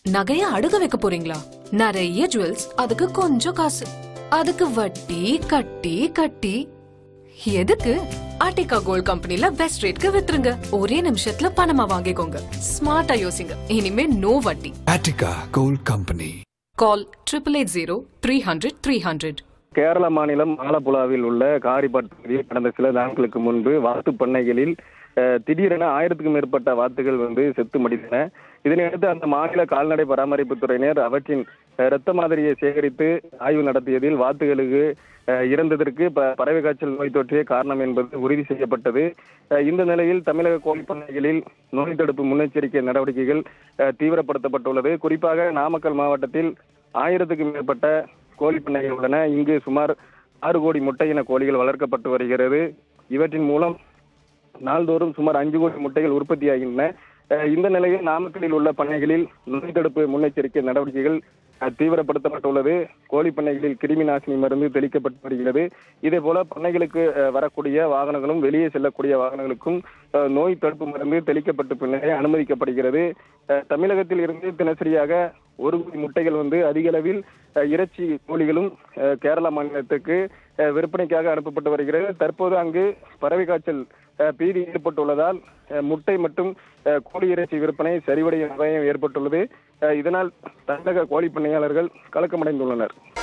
நகைய அடுக்க வைக்க போறீங்களா நிறைய ஜுவல்ஸ் அதுக்கு கொஞ்சம் காசு அதுக்கு வட்டி கட்டி கட்டி எதுக்கு ஆர்டிகா கோல்ட் கம்பெனில பெஸ்ட் ரேட்க்கு வித்துருங்க ஒரே நிமிஷத்துல பணமா வாங்கிக்கோங்க ஸ்மார்ட்டா யோசிங்க இனிமே நோ வட்டி Attica Gold Company. Call triple eight zero three hundred three hundred Kerala மாநிலம் ஆலப்புழாவில் உள்ள காரிபாட் பகுதியில் கடந்த சில நாட்களுக்கு முன்பு வாத்து பண்ணைகளில் அஹ், திடீரென ஆயிரத்துக்கும் மேற்பட்ட வாத்துகள் வந்து செத்து மடிந்தன இதனையடுத்து அந்த மாநில கால்நடை பராமரிப்பு துறையினர் அவற்றின் அஹ், இரத்த மாதிரியை சேகரித்து ஆய்வு நடத்தியதில் வாத்துகளுக்கு அஹ், இறந்ததற்கு ப- பறவை காய்ச்சல் நோய் தொற்றே காரணம் என்பது உறுதி செய்யப்பட்டது அஹ், இந்த நிலையில் தமிழக கோழி பண்ணைகளில் நோய் தடுப்பு முன்னெச்சரிக்கை நடவடிக்கைகள் அஹ், தீவிரப்படுத்தப்பட்டுள்ளது குறிப்பாக நாமக்கல் மாவட்டத்தில் ஆயிரத்துக்கும் மேற்பட்ட கோழி பண்ணைகள் உள்ளன இங்கு சுமார் ஆறு கோடி முட்டையின கோழிகள் வளர்க்கப்பட்டு வருகிறது இவற்றின் மூலம் நாள்தோறும் சுமார் அஞ்சு கோடி முட்டைகள் உற்பத்தியாகின்றன அஹ் இந்த நிலையில் நாமக்கலில் உள்ள பண்ணைகளில் நோய் தடுப்பு முன்னெச்சரிக்கை நடவடிக்கைகள் அஹ், தீவிரப்படுத்தப்பட்டுள்ளது கோழி பண்ணைகளில் கிருமி நாசினி மருந்து தெளிக்கப்பட்டு வருகிறது இதே போல பண்ணைகளுக்கு அஹ், வரக்கூடிய வாகனங்களும் வெளியே செல்லக்கூடிய வாகனங்களுக்கும் அஹ், நோய் தடுப்பு மருந்து தெளிக்கப்பட்டு பின்னரே அனுமதிக்கப்படுகிறது அஹ், தமிழகத்தில் இருந்து தினசரியாக ஒரு கோடி முட்டைகள் வந்து அதிக அளவில் அஹ், இறைச்சி கோழிகளும் அஹ், கேரள மாநிலத்துக்கு அஹ், விற்பனைக்காக அனுப்பப்பட்டு வருகிறது தற்போது அங்கு பறவை காய்ச்சல் அஹ், பீதி ஏற்பட்டுள்ளதால் அஹ், முட்டை மற்றும் அஹ், கோழி இறைச்சி விற்பனை சரிவடையும் அபாயம் ஏற்பட்டுள்ளது அஹ், இதனால் தமிழக கோழி பண்ணையாளர்கள் கலக்கமடைந்துள்ளனர்